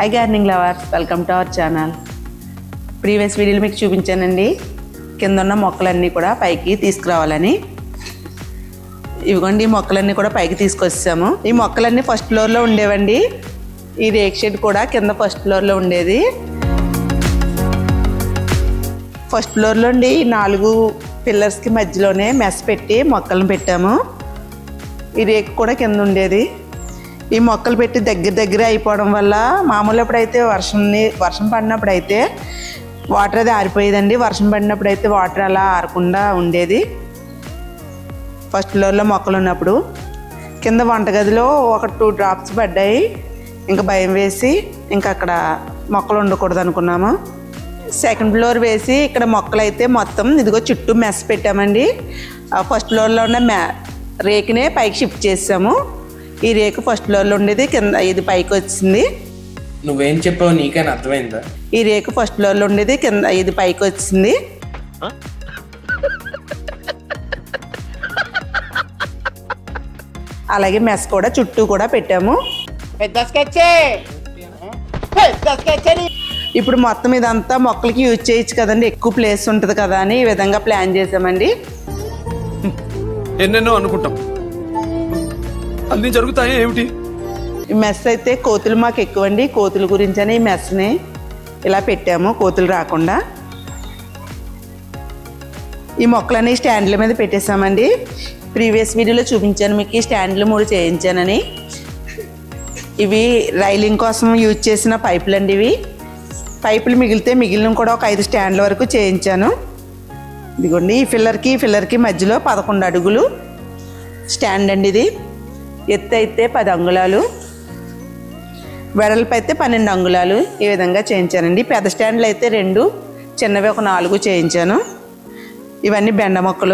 High gardening lovers welcome to our channel previous వీడియోలు మీకు చూపించానండి కింద ఉన్న మొక్కలన్నీ కూడా పైకి తీసుకురావాలని ఇవిగోండి ఈ మొక్కలన్నీ కూడా పైకి తీసుకొచ్చాము ఈ మొక్కలన్నీ ఫస్ట్ ఫ్లోర్లో ఉండేవండి ఈ రేక్ షెడ్ కూడా కింద ఫస్ట్ ఫ్లోర్లో ఉండేది ఫస్ట్ ఫ్లోర్లో ఉండి ఈ నాలుగు పిల్లర్స్కి మధ్యలోనే మెస్ పెట్టి మొక్కలను పెట్టాము ఈ రేకు కూడా కింద ఉండేది ఈ మొక్కలు పెట్టి దగ్గర దగ్గర అయిపోవడం వల్ల మామూలు ఎప్పుడైతే వర్షం వర్షం పడినప్పుడు అయితే వాటర్ అది ఆరిపోయేదండి వర్షం పడినప్పుడు అయితే వాటర్ అలా ఆరకుండా ఉండేది ఫస్ట్ ఫ్లోర్లో మొక్కలు ఉన్నప్పుడు కింద వంటగదిలో ఒక టూ డ్రాప్స్ పడ్డాయి ఇంకా భయం వేసి ఇంకా అక్కడ మొక్కలు ఉండకూడదు అనుకున్నాము సెకండ్ ఫ్లోర్ వేసి ఇక్కడ మొక్కలు అయితే మొత్తం ఇదిగో చుట్టూ మెస్ పెట్టామండి ఆ ఫస్ట్ ఫ్లోర్లో ఉన్న మ్యా రేకునే పైకి షిఫ్ట్ చేసాము ఈ రేకు ఫస్ట్ ఫ్లోర్లో ఉండేది కింద ఇది పైకి వచ్చింది నువ్వేం చెప్పావు నీకైనా అర్థమైందా ఈ రేకు ఫస్ట్ ఫ్లోర్లో ఉండేది కింద ఇది పైకి వచ్చింది అలాగే మెస్ కూడా చుట్టూ కూడా పెట్టాము పెద్ద స్కెచ్చే పెద్ద స్కెచ్చే ఇప్పుడు మొత్తం ఇదంతా మొక్కలకి యూజ్ చేయొచ్చు కదండి ఎక్కువ ప్లేస్ ఉంటుంది కదా అని ఈ విధంగా ప్లాన్ చేసామండి ఎన్నెన్నో అనుకుంటాం అన్ని జరుగుతాయి ఏమిటి ఈ మెస్ అయితే కోతులు మాకు ఎక్కువ అండి కోతుల గురించి అని ఈ మెస్ని ఇలా పెట్టాము కోతులు రాకుండా ఈ మొక్కలన్నీ స్టాండ్ల మీద పెట్టేసామండి ప్రీవియస్ వీడియోలో చూపించాను మీకు ఈ స్టాండ్లు మూడు చేయించానని ఇవి రైలింగ్ కోసం యూజ్ చేసిన పైపులు అండి ఇవి పైపులు మిగిలితే మిగిలిన కూడా ఒక ఐదు స్టాండ్ల వరకు చేయించాను ఇదిగోండి ఈ ఫిల్లర్కి ఈ ఫిల్లర్కి మధ్యలో పదకొండు అడుగులు స్టాండ్ అండి ఇది ఎత్తు అయితే పది అంగుళాలు వెడల్పు అయితే పన్నెండు అంగుళాలు ఈ విధంగా చేయించానండి పెద్ద స్టాండ్లు అయితే రెండు చిన్నవి ఒక నాలుగు చేయించాను ఇవన్నీ బెండ మొక్కలు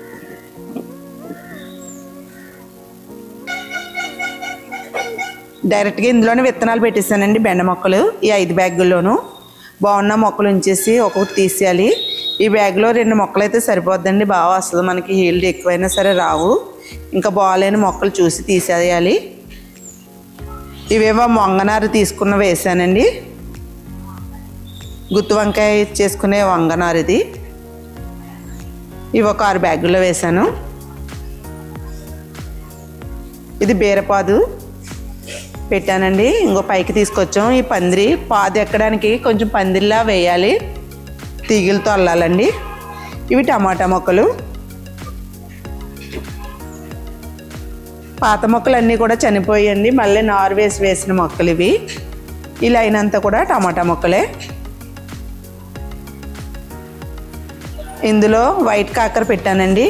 డైరెక్ట్గా ఇందులోనే విత్తనాలు పెట్టేశానండి బెండ మొక్కలు ఈ ఐదు బ్యాగుల్లోనూ బాగున్న మొక్కలు ఉంచేసి ఒక్కొక్కటి తీసేయాలి ఈ బ్యాగ్లో రెండు మొక్కలు అయితే సరిపోద్దండి బాగా వస్తుంది మనకి హీల్డ్ ఎక్కువైనా సరే రావు ఇంకా బాగాలేని మొక్కలు చూసి తీసేయాలి ఇవేవో వంగనారు తీసుకున్న వేసానండి గుత్తి వంకాయ చేసుకునే వంగనారు ఇది ఇవి ఒక ఆరు బ్యాగుల్లో వేశాను ఇది బీరపాదు పెట్టానండి ఇంకో పైకి తీసుకొచ్చాం ఈ పందిరి పాదు ఎక్కడానికి కొంచెం పందిరిలా వేయాలి తీగలతో అల్లాలండి ఇవి టమాటా మొక్కలు పాత మొక్కలు అన్నీ కూడా చనిపోయండి మళ్ళీ నారు వేసి వేసిన మొక్కలు ఇవి ఈ లైన్ అంతా కూడా టమాటా మొక్కలే ఇందులో వైట్ కాకర పెట్టానండి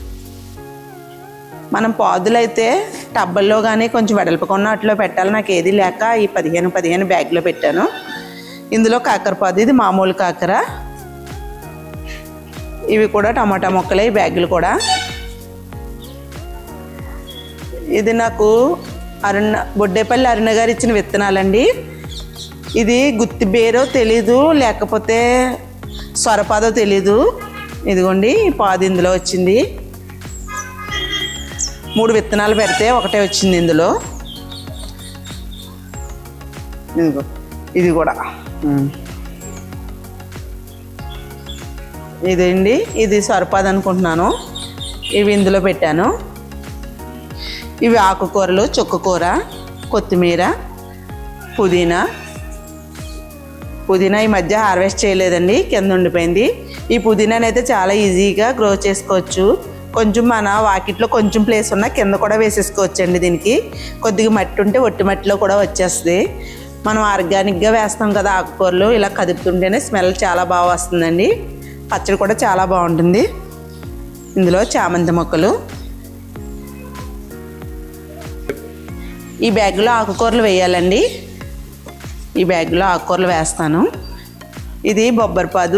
మనం పాదులు అయితే టబ్బల్లో కానీ కొంచెం వెడల్పుకున్న వాటిలో పెట్టాలి నాకు ఏది లేక ఈ పదిహేను పదిహేను బ్యాగ్లో పెట్టాను ఇందులో కాకర పాదు ఇది మామూలు కాకర ఇవి కూడా టమాటా మొక్కలే ఈ బ్యాగులు కూడా ఇది నాకు అరుణ బొడ్డేపల్లి అరుణ గారు ఇచ్చిన విత్తనాలండి ఇది గుత్తి బేరో తెలీదు లేకపోతే సొరపాదో తెలీదు ఇదిగోండి ఈ పాదు ఇందులో వచ్చింది మూడు విత్తనాలు పెడితే ఒకటే వచ్చింది ఇందులో ఇదిగో ఇది కూడా ఉమ్. ఇదండి ఇది సరిపది అనుకుంటున్నాను ఇవి ఇందులో పెట్టాను ఇవి ఆకుకూరలు చుక్కకూర కొత్తిమీర పుదీనా పుదీనా ఈ మధ్య హార్వెస్ట్ చేయలేదండి కింద ఉండిపోయింది ఈ పుదీనాని అయితే చాలా ఈజీగా గ్రో చేసుకోవచ్చు కొంచెం మన వాకిట్లో కొంచెం ప్లేస్ ఉన్నా కింద కూడా వేసేసుకోవచ్చు అండి దీనికి కొద్దిగా మట్టి ఉంటే ఒట్టి మట్టిలో కూడా వచ్చేస్తుంది మనం ఆర్గానిక్గా వేస్తాం కదా ఆకుకూరలు ఇలా కదుపుతుంటేనే స్మెల్ చాలా బాగా వస్తుందండి పచ్చడి కూడా చాలా బాగుంటుంది ఇందులో చామంతి మొక్కలు ఈ బ్యాగ్లో ఆకుకూరలు వేయాలండి ఈ బ్యాగ్లో ఆకుకూరలు వేస్తాను ఇది బొబ్బరిపాదు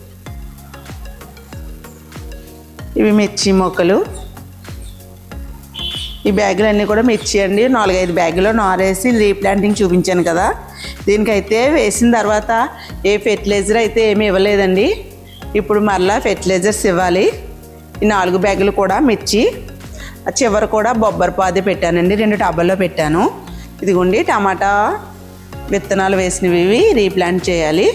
ఇవి మిర్చి మొక్కలు ఈ బ్యాగులు అన్నీ కూడా మిర్చి అండి నాలుగైదు బ్యాగులో నారేసి రీప్లాంటింగ్ చూపించాను కదా దీనికైతే వేసిన తర్వాత ఏ ఫెర్టిలైజర్ అయితే ఏమీ ఇవ్వలేదండి ఇప్పుడు మరలా ఫెర్టిలైజర్స్ ఇవ్వాలి ఈ నాలుగు బ్యాగులు కూడా మిర్చి ఆ చివర కూడా బొబ్బరి పాది పెట్టానండి రెండు టబ్బల్లో పెట్టాను ఇదిగోండి టమాటా విత్తనాలు వేసినవి ఇవి రీప్లాంట్ చేయాలి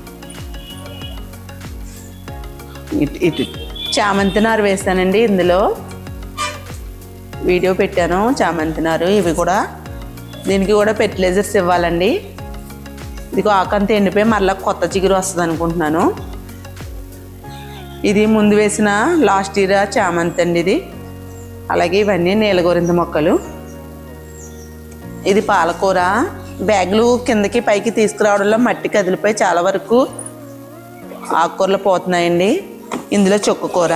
ఇటు ఇటు చామంతి నారు వేసానండి ఇందులో వీడియో పెట్టాను చామంతి నారు ఇవి కూడా దీనికి కూడా ఫెర్టిలైజర్స్ ఇవ్వాలండి ఇదిగో ఆకంత ఎండిపోయి మళ్ళీ కొత్త చిగురు వస్తుంది అనుకుంటున్నాను ఇది ముందు వేసిన లాస్ట్ ఇయర్ చామంతి అండి ఇది అలాగే ఇవన్నీ నీలగోరింత మొక్కలు ఇది పాలకూర బ్యాగులు కిందకి పైకి తీసుకురావడంలో మట్టి కదిలిపోయి చాలా వరకు ఆకుకూరలు పోతున్నాయండి ఇందులో చుక్కకూర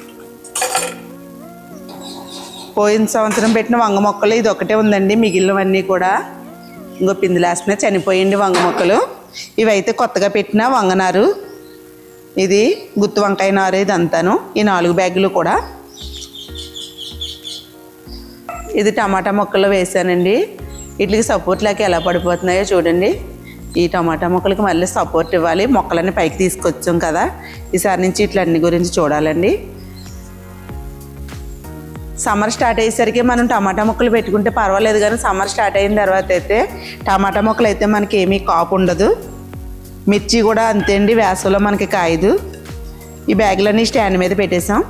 పోయిన సంవత్సరం పెట్టిన వంగ మొక్కలు ఇది ఒకటే ఉందండి మిగిలినవన్నీ కూడా ఇంకో పిందులేస్తున్నా చనిపోయింది వంగ మొక్కలు ఇవైతే కొత్తగా పెట్టిన వంగనారు ఇది గుత్తి వంకాయ నారు ఇది అంతాను ఈ నాలుగు బ్యాగులు కూడా ఇది టమాటా మొక్కలు వేసానండి వీటికి సపోర్ట్ లేక ఎలా పడిపోతున్నాయో చూడండి ఈ టమాటా మొక్కలకి మళ్ళీ సపోర్ట్ ఇవ్వాలి మొక్కలన్నీ పైకి తీసుకొచ్చాం కదా ఈసారి నుంచి ఇట్లన్ని గురించి చూడాలండి సమ్మర్ స్టార్ట్ అయ్యేసరికి మనం టమాటా మొక్కలు పెట్టుకుంటే పర్వాలేదు కానీ సమ్మర్ స్టార్ట్ అయిన తర్వాత అయితే టమాటా మొక్కలు అయితే మనకి ఏమీ కాపు ఉండదు మిర్చి కూడా అంతే అండి వేసవిలో మనకి కాయదు ఈ బ్యాగులన్నీ స్టాండ్ మీద పెట్టేసాం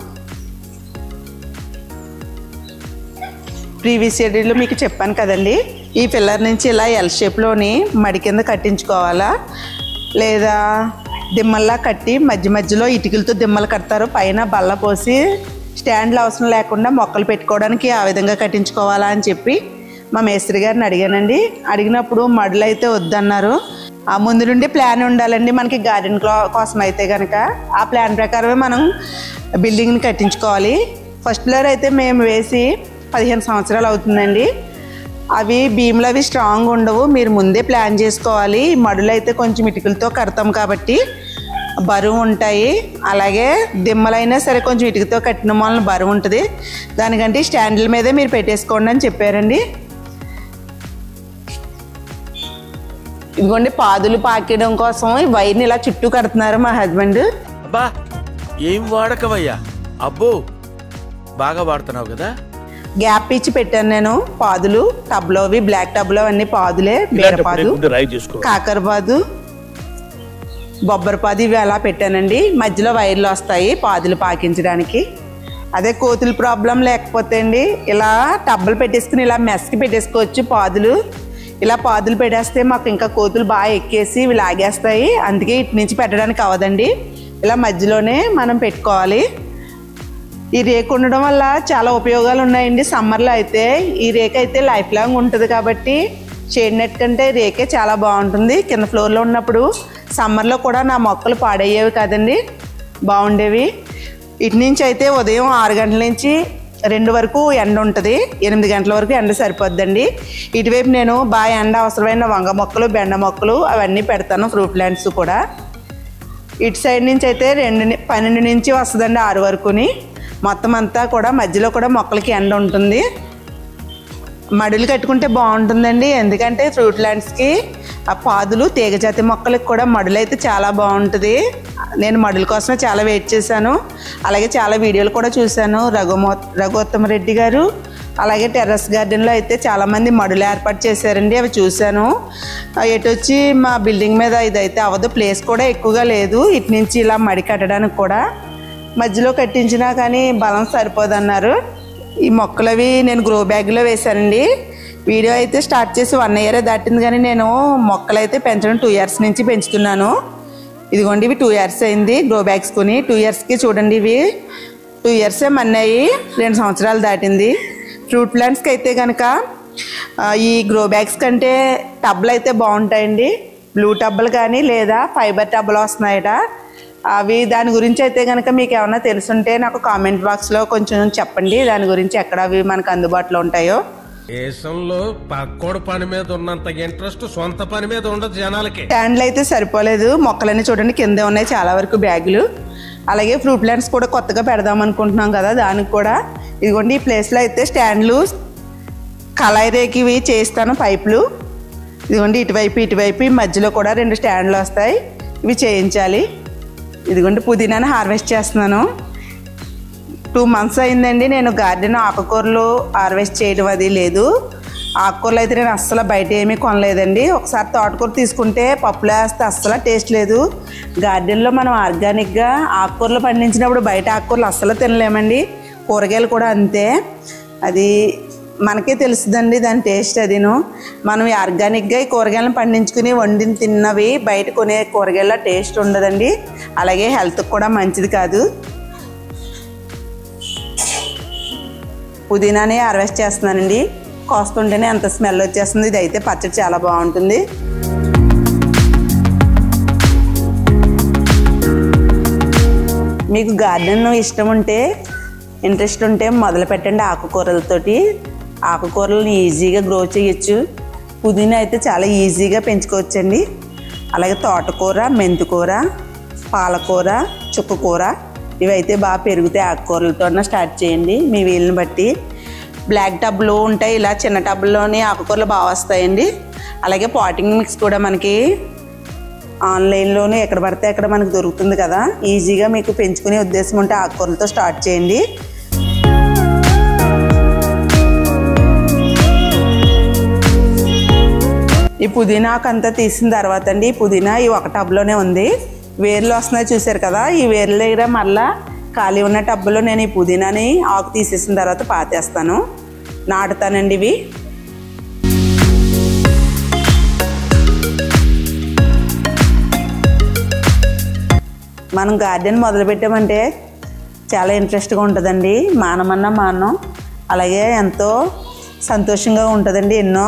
ప్రీవియస్ షెడ్యూల్లో మీకు చెప్పాను కదండి ఈ పిల్లర్ నుంచి ఇలా ఎల్ షేప్లోని మడి కింద కట్టించుకోవాలా లేదా దిమ్మల్లా కట్టి మధ్య మధ్యలో ఇటుకలతో దిమ్మలు కడతారు పైన బల్ల పోసి స్టాండ్లు అవసరం లేకుండా మొక్కలు పెట్టుకోవడానికి ఆ విధంగా కట్టించుకోవాలా అని చెప్పి మా మేస్త్రి గారిని అడిగానండి అడిగినప్పుడు మడులు అయితే వద్దన్నారు ఆ ముందు నుండి ప్లాన్ ఉండాలండి మనకి గార్డెన్ కోసం అయితే కనుక ఆ ప్లాన్ ప్రకారమే మనం బిల్డింగ్ని కట్టించుకోవాలి ఫస్ట్ ఫ్లోర్ అయితే మేము వేసి పదిహేను సంవత్సరాలు అవుతుందండి అవి భీములు అవి స్ట్రాంగ్ ఉండవు మీరు ముందే ప్లాన్ చేసుకోవాలి ఈ మడులు అయితే కొంచెం ఇటుకలతో కడతాం కాబట్టి బరువు ఉంటాయి అలాగే దిమ్మలైనా సరే కొంచెం ఇటుకతో కట్టిన వలన బరువు ఉంటుంది దానికంటే స్టాండ్ల మీదే మీరు పెట్టేసుకోండి అని చెప్పారండి ఇదిగోండి పాదులు పాకేయడం కోసం ఈ వైర్ని ఇలా చుట్టూ కడుతున్నారు మా హస్బెండ్ అబ్బా ఏం వాడకవయ్యా అబ్బో బాగా వాడుతున్నావు కదా గ్యాప్ ఇచ్చి పెట్టాను నేను పాదులు టబ్లో అవి బ్లాక్ టబ్లో అన్ని పాదులే బీరపాదు రాయి చేసుకో కాకరపాదు బొబ్బరపాదు ఇవి అలా పెట్టానండి మధ్యలో వైర్లు వస్తాయి పాదులు పాకించడానికి అదే కోతుల ప్రాబ్లం లేకపోతే అండి ఇలా టబ్బలు పెట్టేసుకుని ఇలా మెస్కి పెట్టేసుకోవచ్చు పాదులు ఇలా పాదులు పెట్టేస్తే మాకు ఇంకా కోతులు బాగా ఎక్కేసి ఇవి లాగేస్తాయి అందుకే ఇటు నుంచి పెట్టడానికి అవ్వదండి ఇలా మధ్యలోనే మనం పెట్టుకోవాలి ఈ రేకు ఉండడం వల్ల చాలా ఉపయోగాలు ఉన్నాయండి సమ్మర్లో అయితే ఈ రేక్ అయితే లైఫ్ లాంగ్ ఉంటుంది కాబట్టి షేడ్ నెట్ కంటే రేకే చాలా బాగుంటుంది కింద ఫ్లోర్లో ఉన్నప్పుడు సమ్మర్లో కూడా నా మొక్కలు పాడయ్యేవి కదండి బాగుండేవి ఇటు నుంచి అయితే ఉదయం ఆరు గంటల నుంచి రెండు వరకు ఎండ ఉంటుంది ఎనిమిది గంటల వరకు ఎండ సరిపోద్దండి ఇటువైపు నేను బాగా ఎండ అవసరమైన వంగ మొక్కలు బెండ మొక్కలు అవన్నీ పెడతాను ఫ్రూట్ ప్లాంట్స్ కూడా ఇటు సైడ్ నుంచి అయితే రెండు ని- పన్నెండు నుంచి వస్తుందండి ఆరు వరకుని మొత్తం అంతా కూడా మధ్యలో కూడా మొక్కలకి ఎండ ఉంటుంది మడులు కట్టుకుంటే బాగుంటుందండి ఎందుకంటే ఫ్రూట్ ల్యాండ్స్కి ఆ పాదులు తీగజాతి మొక్కలకి కూడా మడులు అయితే చాలా బాగుంటుంది నేను మడుల కోసమే చాలా వెయిట్ చేశాను అలాగే చాలా వీడియోలు కూడా చూశాను రఘుమో రఘుత్తమ రెడ్డి గారు అలాగే టెర్రస్ గార్డెన్లో అయితే చాలామంది మడులు ఏర్పాటు చేశారండి అవి చూశాను ఆ, ఎటు వచ్చి మా బిల్డింగ్ మీద ఇదైతే అవ్వదు ప్లేస్ కూడా ఎక్కువగా లేదు ఇటు నుంచి ఇలా మడి కట్టడానికి కూడా మధ్యలో కట్టించినా కానీ బలం సరిపోదన్నారు ఈ మొక్కలు అవి నేను గ్రో బ్యాగ్లో వేశానండి వీడియో అయితే స్టార్ట్ చేసి వన్ ఇయర్ దాటింది కానీ నేను మొక్కలు అయితే పెంచడం టూ ఇయర్స్ నుంచి పెంచుతున్నాను ఇదిగోండి ఇవి టూ ఇయర్స్ అయింది గ్రో బ్యాగ్స్ కొని టూ ఇయర్స్కి చూడండి ఇవి టూ ఇయర్సే మన్నాయి రెండు సంవత్సరాలు దాటింది ఫ్రూట్ ప్లాంట్స్కి అయితే కనుక ఆ, ఈ గ్రో బ్యాగ్స్ కంటే టబ్లు అయితే బాగుంటాయండి బ్లూ టబ్బలు కానీ లేదా ఫైబర్ టబ్బలు వస్తున్నాయట అవి దాని గురించి అయితే కనుక మీకు ఏమన్నా తెలుసుంటే నాకు కామెంట్ బాక్స్లో కొంచెం చెప్పండి దాని గురించి ఎక్కడ అవి మనకు అందుబాటులో ఉంటాయో దేశంలో పక్కోడు పని మీద ఉన్నంత ఇంట్రెస్ట్ సొంత పని మీద ఉండదు జనాలకి స్టాండ్లు అయితే సరిపోలేదు మొక్కలన్నీ చూడండి కిందే ఉన్నాయి చాలా వరకు బ్యాగులు అలాగే ఫ్రూట్ ప్లాంట్స్ కూడా కొత్తగా పెడదాం అనుకుంటున్నాం కదా దానికి కూడా ఇదిగోండి ఈ ప్లేస్లో అయితే స్టాండ్లు కళాయి రేకివి చేస్తాను పైపులు ఇదిగోండి ఇటువైపు ఇటువైపు ఈ మధ్యలో కూడా రెండు స్టాండ్లు వస్తాయి ఇవి చేయించాలి ఇదిగోండి పుదీనాని హార్వెస్ట్ చేస్తున్నాను టూ మంత్స్ అయిందండి నేను గార్డెన్ ఆకుకూరలు హార్వెస్ట్ చేయడం అది లేదు ఆకుకూరలు అయితే నేను అస్సలు బయట ఏమీ కొనలేదండి ఒకసారి తోటకూర తీసుకుంటే పప్పులో వేస్తే అస్సలు టేస్ట్ లేదు గార్డెన్లో మనం ఆర్గానిక్గా ఆకుకూరలు పండించినప్పుడు బయట ఆకుకూరలు అస్సలు తినలేమండి కూరగాయలు కూడా అంతే అది మనకే తెలుస్తుందండి దాని టేస్ట్ అదిను మనం ఈ ఆర్గానిక్గా ఈ కూరగాయలను పండించుకుని వండిని తిన్నవి బయట కొనే కూరగాయల టేస్ట్ ఉండదండి అలాగే హెల్త్కి కూడా మంచిది కాదు పుదీనాని హార్వెస్ట్ చేస్తున్నానండి కోస్తుంటేనే అంత స్మెల్ వచ్చేస్తుంది ఇది అయితే పచ్చడి చాలా బాగుంటుంది మీకు గార్డెన్ ఇష్టం ఉంటే ఇంట్రెస్ట్ ఉంటే మొదలు పెట్టండి ఆకుకూరలతోటి ఆకుకూరలను ఈజీగా గ్రో చేయొచ్చు పుదీనా అయితే చాలా ఈజీగా పెంచుకోవచ్చండి అలాగే తోటకూర మెంతికూర పాలకూర చుక్కకూర ఇవైతే బాగా పెరుగుతాయి ఆకుకూరలతో స్టార్ట్ చేయండి మీ వీలుని బట్టి బ్లాక్ టబ్లు ఉంటాయి ఇలా చిన్న టబ్లోని ఆకుకూరలు బాగా వస్తాయండి అలాగే పాటింగ్ మిక్స్ కూడా మనకి ఆన్లైన్లోనే ఎక్కడ పడితే అక్కడ మనకు దొరుకుతుంది కదా ఈజీగా మీకు పెంచుకునే ఉద్దేశం ఉంటే ఆకుకూరలతో స్టార్ట్ చేయండి ఈ పుదీనాకు అంతా తీసిన తర్వాత అండి ఈ పుదీనా ఈ ఒక టబ్లోనే ఉంది వేర్లు వస్తున్నాయి చూసారు కదా ఈ వేర్ల దగ్గర మళ్ళా ఖాళీ ఉన్న టబ్బులో నేను ఈ పుదీనాని ఆకు తీసేసిన తర్వాత పాతేస్తాను నాటుతానండి ఇవి మనం గార్డెన్ మొదలు పెట్టామంటే చాలా ఇంట్రెస్ట్గా ఉంటుందండి మానమన్నా మానం అలాగే ఎంతో సంతోషంగా ఉంటుందండి ఎన్నో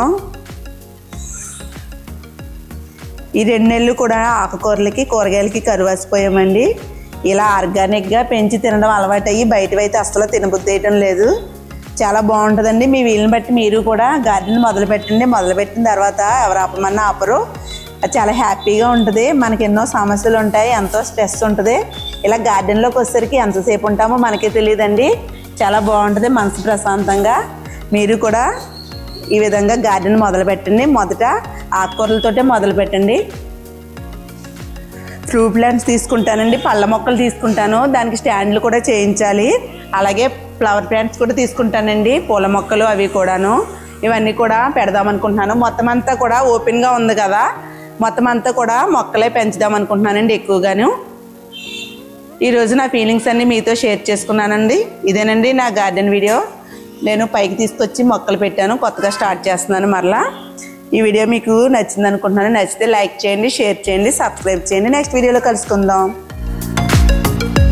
ఈ రెండు నెలలు కూడా ఆకుకూరలకి కూరగాయలకి కరువాసిపోయామండి ఇలా ఆర్గానిక్గా పెంచి తినడం అలవాటయ్యి బయటవి అయితే అస్సలు తినబుద్ధి వేయటం లేదు చాలా బాగుంటుందండి మీ వీలుని బట్టి మీరు కూడా గార్డెన్ మొదలు పెట్టండి మొదలు పెట్టిన తర్వాత ఎవరు ఆపమన్నా ఆపరు అది చాలా హ్యాపీగా ఉంటుంది మనకి ఎన్నో సమస్యలు ఉంటాయి ఎంతో స్ట్రెస్ ఉంటుంది ఇలా గార్డెన్లోకి వచ్చేసరికి ఎంతసేపు ఉంటామో మనకే తెలియదండి చాలా బాగుంటుంది మనసు ప్రశాంతంగా మీరు కూడా ఈ విధంగా గార్డెన్ మొదలు పెట్టండి మొదట ఆకుకూరలతోటే మొదలు పెట్టండి ఫ్రూట్ ప్లాంట్స్ తీసుకుంటానండి పళ్ళ మొక్కలు తీసుకుంటాను దానికి స్టాండ్లు కూడా చేయించాలి అలాగే ఫ్లవర్ ప్లాంట్స్ కూడా తీసుకుంటానండి పూల మొక్కలు అవి కూడాను ఇవన్నీ కూడా పెడదాం అనుకుంటున్నాను మొత్తం అంతా కూడా ఓపెన్గా ఉంది కదా మొత్తం అంతా కూడా మొక్కలే పెంచుదాం అనుకుంటున్నానండి ఎక్కువగాను ఈరోజు నా ఫీలింగ్స్ అన్నీ మీతో షేర్ చేసుకున్నానండి ఇదేనండి నా గార్డెన్ వీడియో నేను పైకి తీసుకొచ్చి మొక్కలు పెట్టాను కొత్తగా స్టార్ట్ చేస్తున్నాను మరలా ఈ వీడియో మీకు నచ్చింది అనుకుంటున్నాను నచ్చితే లైక్ చేయండి షేర్ చేయండి సబ్స్క్రైబ్ చేయండి నెక్స్ట్ వీడియోలో కలుసుకుందాం